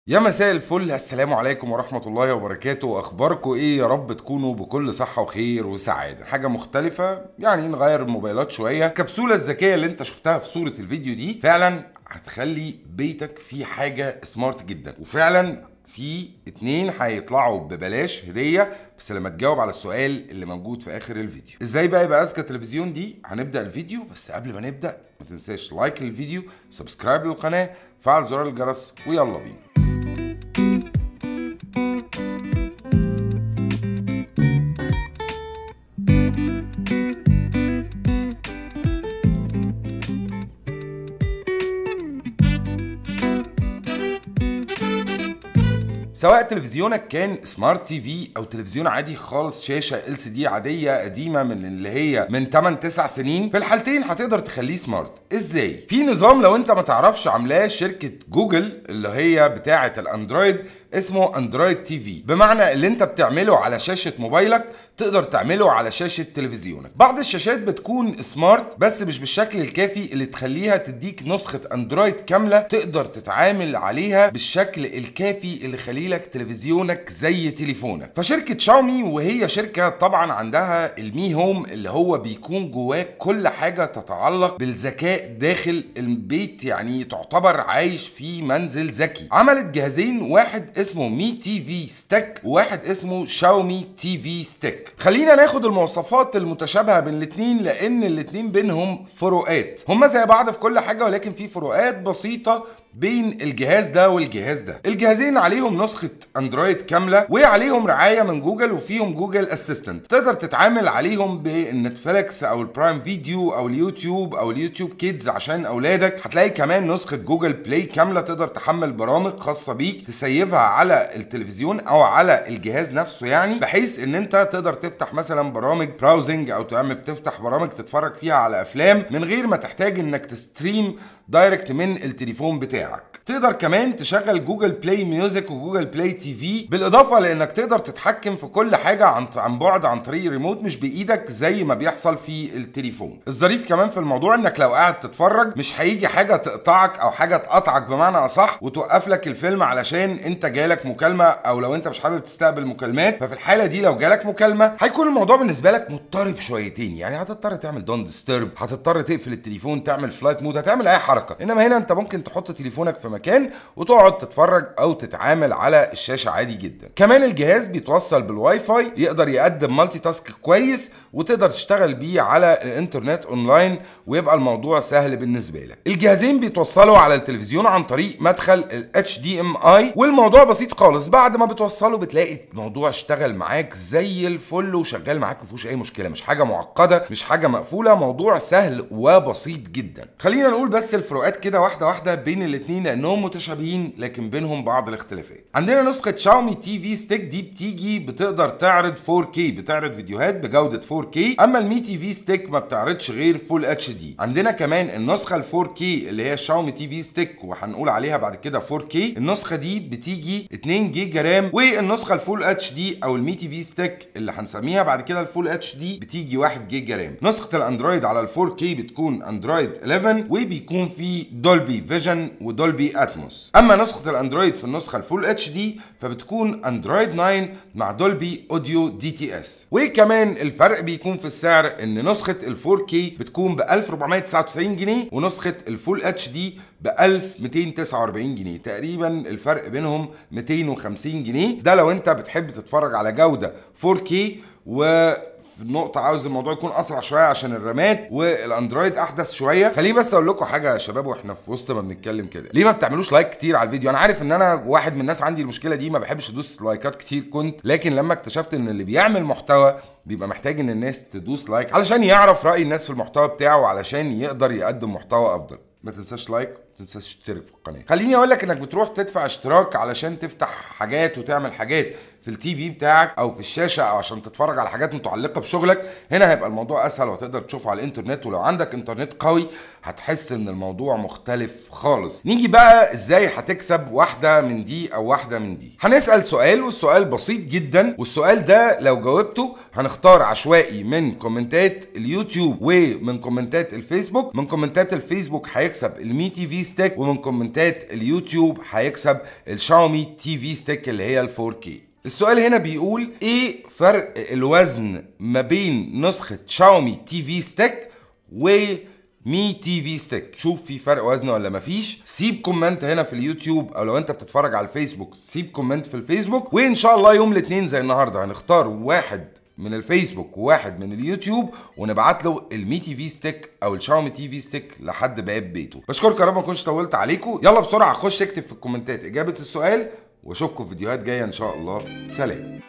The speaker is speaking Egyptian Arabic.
يا مساء الفل السلام عليكم ورحمة الله وبركاته أخباركم إيه يا رب تكونوا بكل صحة وخير وسعادة حاجة مختلفة يعني نغير الموبايلات شوية الكبسولة الذكية اللي أنت شفتها في صورة الفيديو دي فعلا هتخلي بيتك فيه حاجة سمارت جدا وفعلا في اتنين هيطلعوا ببلاش هدية بس لما تجاوب على السؤال اللي موجود في آخر الفيديو ازاي بقى يبقى أذكى تلفزيون دي هنبدأ الفيديو بس قبل ما نبدأ ما تنساش لايك للفيديو سبسكرايب للقناة فعل زرار الجرس ويلا بينا سواء تلفزيونك كان سمارت تي في او تلفزيون عادي خالص شاشه ال سي دي عاديه قديمه من اللي هي من 8 9 سنين في الحالتين هتقدر تخليه سمارت ازاي في نظام لو انت ما تعرفش عاملاه شركه جوجل اللي هي بتاعه الاندرويد اسمه اندرويد تي في بمعنى اللي انت بتعمله على شاشه موبايلك تقدر تعمله على شاشه تلفزيونك بعض الشاشات بتكون سمارت بس مش بالشكل الكافي اللي تخليها تديك نسخه اندرويد كامله تقدر تتعامل عليها بالشكل الكافي اللي يخلي لك تلفزيونك زي تليفونك فشركه شاومي وهي شركه طبعا عندها المي هوم اللي هو بيكون جواه كل حاجه تتعلق بالذكاء داخل البيت يعني تعتبر عايش في منزل ذكي عملت جهازين واحد اسمه مي تي في ستيك وواحد اسمه شاومي تي في ستيك خلينا ناخد المواصفات المتشابهه بين الاثنين لان الاثنين بينهم فروقات هما زي بعض في كل حاجه ولكن في فروقات بسيطه بين الجهاز ده والجهاز ده الجهازين عليهم نسخة اندرويد كاملة وعليهم رعاية من جوجل وفيهم جوجل اسيستنت تقدر تتعامل عليهم بالنتفليكس او البرايم فيديو او اليوتيوب او اليوتيوب كيدز عشان اولادك هتلاقي كمان نسخة جوجل بلاي كاملة تقدر تحمل برامج خاصة بيك تسيفها على التلفزيون او على الجهاز نفسه يعني بحيث ان انت تقدر تفتح مثلا برامج براوزنج او تعمل تفتح برامج تتفرج فيها على افلام من غير ما تحتاج انك تستريم دايركت من التليفون بتاعك تقدر كمان تشغل جوجل بلاي ميوزك وجوجل بلاي تي في بالاضافه لانك تقدر تتحكم في كل حاجه عن عن بعد عن طريق ريموت مش بايدك زي ما بيحصل في التليفون الظريف كمان في الموضوع انك لو قاعد تتفرج مش هيجي حاجه تقطعك او حاجه تقطعك بمعنى اصح وتوقف لك الفيلم علشان انت جالك مكالمه او لو انت مش حابب تستقبل مكالمات ففي الحاله دي لو جالك مكالمه هيكون الموضوع بالنسبه لك مضطرب شويتين يعني هتضطر تعمل دون ديسترب هتضطر تقفل التليفون تعمل فلايت مود هتعمل اي حركه انما هنا انت ممكن تحط تليفونك في مكان وتقعد تتفرج او تتعامل على الشاشه عادي جدا كمان الجهاز بيتوصل بالواي فاي يقدر يقدم مالتي تاسك كويس وتقدر تشتغل بيه على الانترنت اونلاين ويبقى الموضوع سهل بالنسبه لك الجهازين بيتوصلوا على التلفزيون عن طريق مدخل ال HDMI والموضوع بسيط خالص بعد ما بتوصله بتلاقي الموضوع اشتغل معاك زي الفل وشغال معاك ما فيهوش اي مشكله مش حاجه معقده مش حاجه مقفوله موضوع سهل وبسيط جدا خلينا نقول بس الفروقات كده واحده واحده بين الاثنين لانهم متشابهين لكن بينهم بعض الاختلافات عندنا نسخه شاومي تي في ستيك دي بتيجي بتقدر تعرض 4K بتعرض فيديوهات بجوده 4K اما المي تي في ستيك ما بتعرضش غير فول اتش دي عندنا كمان النسخه ال 4K اللي هي شاومي تي في ستيك وهنقول عليها بعد كده 4K النسخه دي بتيجي 2 جيجا رام والنسخه الفول اتش دي او المي تي في ستيك اللي هنسميها بعد كده الفول اتش دي بتيجي 1 جيجا رام نسخه الاندرويد على ال 4K بتكون اندرويد 11 وبيكون في دولبي فيجن ودولبي اتموس اما نسخه الاندرويد في النسخه الفول اتش دي فبتكون اندرويد 9 مع دولبي اوديو دي تي اس وكمان الفرق بيكون في السعر ان نسخه ال 4K بتكون ب 1499 جنيه ونسخه الفول اتش دي ب 1249 جنيه تقريبا الفرق بينهم 250 جنيه ده لو انت بتحب تتفرج على جوده 4K و في النقطة عاوز الموضوع يكون أسرع شوية عشان الرامات والأندرويد أحدث شوية، خليني بس أقول لكم حاجة يا شباب وإحنا في وسط ما بنتكلم كده، ليه ما بتعملوش لايك كتير على الفيديو؟ أنا عارف إن أنا واحد من الناس عندي المشكلة دي ما بحبش أدوس لايكات كتير كنت، لكن لما اكتشفت إن اللي بيعمل محتوى بيبقى محتاج إن الناس تدوس لايك علشان يعرف رأي الناس في المحتوى بتاعه وعلشان يقدر يقدم محتوى أفضل. ما تنساش لايك ما تنساش تشترك في القناه خليني اقول لك انك بتروح تدفع اشتراك علشان تفتح حاجات وتعمل حاجات في التي في بتاعك او في الشاشه او عشان تتفرج على حاجات متعلقه بشغلك هنا هيبقى الموضوع اسهل وهتقدر تشوفه على الانترنت ولو عندك انترنت قوي هتحس ان الموضوع مختلف خالص نيجي بقى ازاي هتكسب واحده من دي او واحده من دي هنسال سؤال والسؤال بسيط جدا والسؤال ده لو جاوبته هنختار عشوائي من كومنتات اليوتيوب ومن كومنتات الفيسبوك من كومنتات الفيسبوك هيكسب المي تي في ستيك ومن كومنتات اليوتيوب هيكسب الشاومي تي في ستيك اللي هي ال 4K السؤال هنا بيقول ايه فرق الوزن ما بين نسخة شاومي تي في ستيك و مي تي في ستيك شوف في فرق وزن ولا مفيش سيب كومنت هنا في اليوتيوب او لو انت بتتفرج على الفيسبوك سيب كومنت في الفيسبوك وان شاء الله يوم الاثنين زي النهارده هنختار واحد من الفيسبوك وواحد من اليوتيوب ونبعت له المي تي في ستيك او الشاومي تي في ستيك لحد باب بيته بشكركم يا رب ما اكونش طولت عليكم يلا بسرعه خش اكتب في الكومنتات اجابه السؤال واشوفكم في فيديوهات جايه ان شاء الله سلام